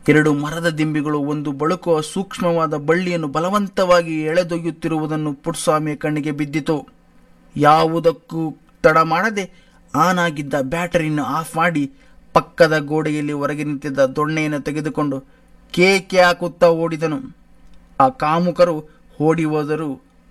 ಎರಡು ಮರದ ದಿಂಬಿಗಳು ಒಂದು ಬಳುಕುವ ಸೂಕ್ಷ್ಮವಾದ ಬಳ್ಳಿಯನ್ನು ಬಲವಂತವಾಗಿ ಎಳೆದೊಯ್ಯುತ್ತಿರುವುದನ್ನು ಪುಟ್ಸ್ವಾಮಿಯ ಕಣ್ಣಿಗೆ ಬಿದ್ದಿತು ಯಾವುದಕ್ಕೂ ತಡ ಮಾಡದೆ ಆನ್ ಆಗಿದ್ದ ಬ್ಯಾಟರಿಯನ್ನು ಆಫ್ ಮಾಡಿ ಪಕ್ಕದ ಗೋಡೆಯಲ್ಲಿ ಹೊರಗೆ ನಿಂತಿದ್ದ ದೊಣ್ಣೆಯನ್ನು ತೆಗೆದುಕೊಂಡು ಕೇಕೆ ಹಾಕುತ್ತಾ ಓಡಿದನು ಆ ಕಾಮುಕರು ಓಡಿ ಹೋದರು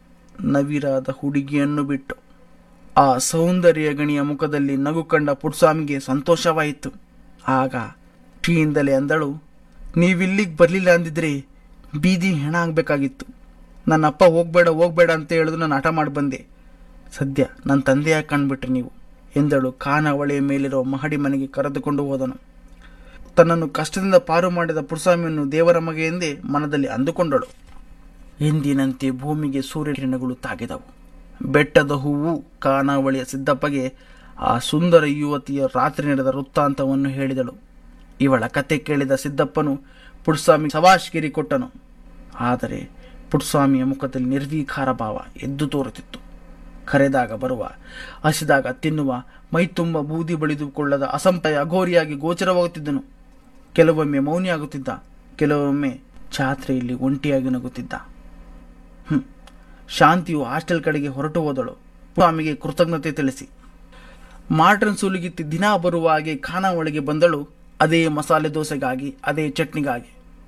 ನವಿರಾದ ಹುಡುಗಿಯನ್ನು ಬಿಟ್ಟು ಆ ಸೌಂದರ್ಯ ಗಣಿಯ ಮುಖದಲ್ಲಿ ನಗು ಕಂಡ ಪುಟ್ಸ್ವಾಮಿಗೆ ಸಂತೋಷವಾಯಿತು ಆಗ ಟೀಯಿಂದಲೇ ಅಂದಳು ನೀವಿಲ್ಲಿಗೆ ಬರಲಿಲ್ಲ ಅಂದಿದ್ರೆ ಬೀದಿ ಹೆಣ ಆಗಬೇಕಾಗಿತ್ತು ನನ್ನ ಅಪ್ಪ ಹೋಗ್ಬೇಡ ಹೋಗ್ಬೇಡ ಅಂತ ಹೇಳಿದ್ರು ನಾನು ಹಠ ಮಾಡಿ ಬಂದೆ ಸದ್ಯ ನನ್ನ ತಂದೆಯಾಗಿ ಕಂಡುಬಿಟ್ರೆ ನೀವು ಎಂದಳು ಖಾನಾವಳಿಯ ಮೇಲಿರೋ ಮಹಡಿ ಮನೆಗೆ ಕರೆದುಕೊಂಡು ಹೋದನು ತನ್ನನ್ನು ಕಷ್ಟದಿಂದ ಪಾರು ಮಾಡಿದ ಪುಟ್ಸ್ವಾಮಿಯನ್ನು ದೇವರ ಮಗ ಎಂದೇ ಮನದಲ್ಲಿ ಅಂದುಕೊಂಡಳು ಎಂದಿನಂತೆ ಭೂಮಿಗೆ ಸೂರ್ಯಕಿರಣಗಳು ತಾಗಿದವು ಬೆಟ್ಟದ ಹೂವು ಖಾನಾವಳಿಯ ಸಿದ್ದಪ್ಪಗೆ ಆ ಸುಂದರ ಯುವತಿಯ ರಾತ್ರಿ ನಡೆದ ವೃತ್ತಾಂತವನ್ನು ಹೇಳಿದಳು ಇವಳ ಕತೆ ಕೇಳಿದ ಸಿದ್ದಪ್ಪನು ಪುಟ್ಸ್ವಾಮಿ ಸವಾಶ್ಗಿರಿ ಕೊಟ್ಟನು ಆದರೆ ಪುಟ್ಸ್ವಾಮಿಯ ಮುಖದಲ್ಲಿ ನಿರ್ವೀಕಾರ ಭಾವ ಎದ್ದು ತೋರುತ್ತಿತ್ತು ಕರೆದಾಗ ಬರುವ ಹಸಿದಾಗ ತಿನ್ನುವ ಮೈತುಂಬ ಬೂದಿ ಬಳಿದುಕೊಳ್ಳದ ಅಸಂಪಯ ಅಘೋರಿಯಾಗಿ ಗೋಚರವಾಗುತ್ತಿದ್ದನು ಕೆಲವೊಮ್ಮೆ ಮೌನಿಯಾಗುತ್ತಿದ್ದ ಕೆಲವೊಮ್ಮೆ ಜಾತ್ರೆಯಲ್ಲಿ ಒಂಟಿಯಾಗಿ ನಗುತ್ತಿದ್ದ ಹ್ಮ್ ಶಾಂತಿಯು ಹಾಸ್ಟೆಲ್ ಕಡೆಗೆ ಹೊರಟು ಹೋದಳು ಸ್ವಾಮಿಗೆ ಕೃತಜ್ಞತೆ ತಿಳಿಸಿ ಮಾರ್ಟನ್ ಸೂಲಿಗಿತ್ತಿ ದಿನ ಬರುವ ಹಾಗೆ ಖಾನಾವಳಿಗೆ ಬಂದಳು ಅದೇ ಮಸಾಲೆ ದೋಸೆಗಾಗಿ ಅದೇ ಚಟ್ನಿಗಾಗಿ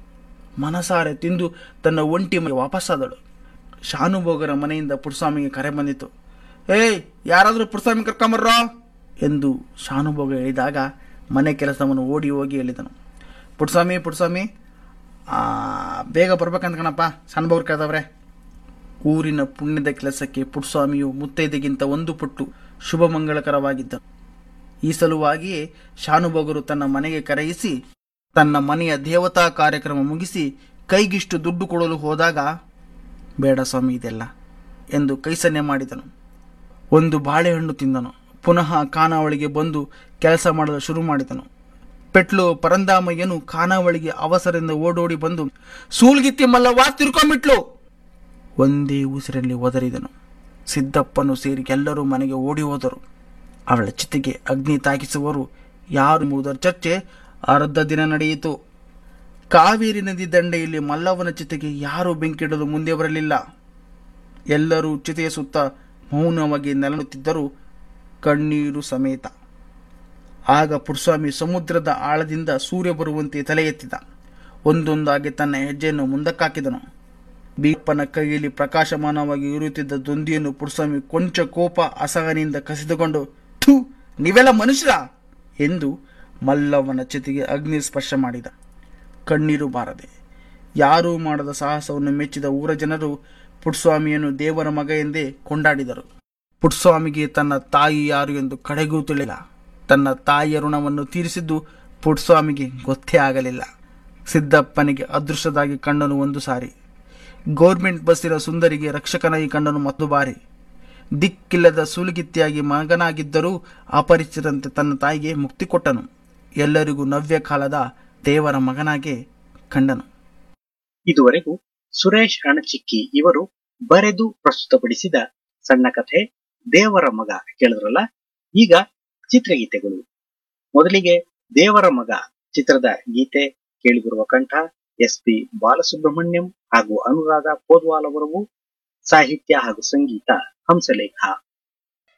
ಮನಸಾರೆ ತಿಂದು ತನ್ನ ಒಂಟಿ ಮನೆಗೆ ವಾಪಸ್ಸಾದಳು ಶಾನುಭೋಗರ ಮನೆಯಿಂದ ಪುಟ್ಸ್ವಾಮಿಗೆ ಕರೆ ಬಂದಿತು ಏಯ್ ಯಾರಾದರೂ ಪುಟ್ಸ್ವಾಮಿ ಕರ್ಕೊಂಬರ್ರೋ ಎಂದು ಶಾನುಭೋಗ ಹೇಳಿದಾಗ ಮನೆ ಕೆಲಸವನ್ನು ಓಡಿ ಹೋಗಿ ಹೇಳಿದನು ಪುಟ್ಸ್ವಾಮಿ ಪುಟ್ಸ್ವಾಮಿ ಆ, ಬೇಗ ಬರ್ಬೇಕಂತ ಕಣಪ್ಪ ಶಾನುಭೋಗರು ಕೇಳ್ದವ್ರೆ ಊರಿನ ಪುಣ್ಯದ ಕೆಲಸಕ್ಕೆ ಪುಟ್ಸ್ವಾಮಿಯು ಮುತ್ತೈದೆಗಿಂತ ಒಂದು ಪುಟ್ಟು ಶುಭ ಮಂಗಳಕರವಾಗಿದ್ದ ಈ ಸಲುವಾಗಿಯೇ ಶಾನುಭೋಗರು ತನ್ನ ಮನೆಗೆ ಕರೆಯಿಸಿ ತನ್ನ ಮನೆಯ ದೇವತಾ ಕಾರ್ಯಕ್ರಮ ಮುಗಿಸಿ ಕೈಗಿಷ್ಟು ದುಡ್ಡು ಕೊಡಲು ಹೋದಾಗ ಬೇಡ ಸ್ವಾಮಿ ಇದೆಲ್ಲ ಎಂದು ಕೈಸನ್ನೆ ಮಾಡಿದನು ಒಂದು ಬಾಳೆಹಣ್ಣು ತಿಂದನು ಪುನಃ ಖಾನಾವಳಿಗೆ ಬಂದು ಕೆಲಸ ಮಾಡಲು ಶುರು ಮಾಡಿದನು ಪೆಟ್ಲು ಪರಂದಾಮಯ್ಯನು ಖಾನಾವಳಿಗೆ ಅವಸರದಿಂದ ಓಡೋಡಿ ಬಂದು ಸೂಲ್ಗಿತ್ತಿ ಮಲ್ಲವ್ವ ತಿರ್ಕೊಂಬಿಟ್ಲು ಒಂದೇ ಉಸಿರಲ್ಲಿ ಒದರಿದನು ಸಿದ್ದಪ್ಪನು ಸೇರಿ ಎಲ್ಲರೂ ಮನೆಗೆ ಓಡಿ ಹೋದರು ಅವಳ ಚಿತೆಗೆ ಅಗ್ನಿ ತಾಕಿಸುವರು ಯಾರು ಎಂಬುದರ ಚರ್ಚೆ ಅರ್ಧ ದಿನ ನಡೆಯಿತು ಕಾವೇರಿ ನದಿ ದಂಡೆಯಲ್ಲಿ ಮಲ್ಲವನ ಚಿತೆಗೆ ಯಾರೂ ಬೆಂಕಿಡಲು ಮುಂದೆ ಬರಲಿಲ್ಲ ಎಲ್ಲರೂ ಚಿತೆಯ ಸುತ್ತ ಮೌನವಾಗಿ ನೆಲನುತ್ತಿದ್ದರು ಕಣ್ಣೀರು ಸಮೇತ ಆಗ ಪುಟ್ಸ್ವಾಮಿ ಸಮುದ್ರದ ಆಳದಿಂದ ಸೂರ್ಯ ಬರುವಂತೆ ತಲೆ ಎತ್ತಿದ ಒಂದೊಂದಾಗಿ ತನ್ನ ಹೆಜ್ಜೆಯನ್ನು ಮುಂದಕ್ಕಾಕಿದನು ಬೀಪ್ಪನ ಕೈಯಲ್ಲಿ ಪ್ರಕಾಶಮಾನವಾಗಿ ಉರಿಯುತ್ತಿದ್ದ ದೊಂದಿಯನ್ನು ಪುಟ್ಸ್ವಾಮಿ ಕೊಂಚ ಕೋಪ ಅಸಹನೆಯಿಂದ ಕಸಿದುಕೊಂಡು ಥೂ ನೀವೆಲ್ಲ ಮನುಷ್ಯರ ಎಂದು ಮಲ್ಲವನ ಚಿತೆಗೆ ಅಗ್ನಿ ಸ್ಪರ್ಶ ಮಾಡಿದ ಕಣ್ಣೀರು ಬಾರದೆ ಯಾರೂ ಮಾಡದ ಸಾಹಸವನ್ನು ಮೆಚ್ಚಿದ ಊರ ಜನರು ಪುಟ್ಸ್ವಾಮಿಯನ್ನು ದೇವರ ಮಗ ಎಂದೇ ಕೊಂಡಾಡಿದರು ಪುಟ್ಸ್ವಾಮಿಗೆ ತನ್ನ ತಾಯಿ ಯಾರು ಎಂದು ಕಡೆಗೂ ತಿಳಿಲ್ಲ ತನ್ನ ತಾಯಿಯ ಋಣವನ್ನು ತೀರಿಸಿದ್ದು ಪುಟ್ಸ್ವಾಮಿಗೆ ಗೊತ್ತೇ ಆಗಲಿಲ್ಲ ಸಿದ್ದಪ್ಪನಿಗೆ ಅದೃಷ್ಟದಾಗಿ ಕಂಡನು ಒಂದು ಸಾರಿ ಗೌರ್ಮೆಂಟ್ ಬಸ್ಸಿನ ಸುಂದರಿಗೆ ರಕ್ಷಕನಾಗಿ ಕಂಡನು ಮತ್ತು ಬಾರಿ ದಿಕ್ಕಿಲ್ಲದ ಸೂಲಿಗಿತ್ತಿಯಾಗಿ ಮಗನಾಗಿದ್ದರೂ ಅಪರಿಚಿತಂತೆ ತನ್ನ ತಾಯಿಗೆ ಮುಕ್ತಿ ಕೊಟ್ಟನು ಎಲ್ಲರಿಗೂ ನವ್ಯ ಕಾಲದ ದೇವರ ಮಗನಾಗೆ ಕಂಡನು ಇದುವರೆಗೂ ಸುರೇಶ್ ಅಣಚಿಕ್ಕಿ ಇವರು ಬರೆದು ಪ್ರಸ್ತುತಪಡಿಸಿದ ಸಣ್ಣ ಕಥೆ ದೇವರ ಮಗ ಕೇಳಿದ್ರಲ್ಲ ಈಗ ಚಿತ್ರಗೀತೆಗಳು ಮೊದಲಿಗೆ ದೇವರ ಮಗ ಚಿತ್ರದ ಗೀತೆ ಕೇಳಿಬರುವ ಕಂಠ ಎಸ್ ಪಿ ಬಾಲಸುಬ್ರಹ್ಮಣ್ಯಂ ಹಾಗೂ ಅನುರಾಧ ಪೋದ್ವಾಲ್ ಅವರವು ಸಾಹಿತ್ಯ ಹಾಗೂ ಸಂಗೀತ ಹಂಸಲೇಖ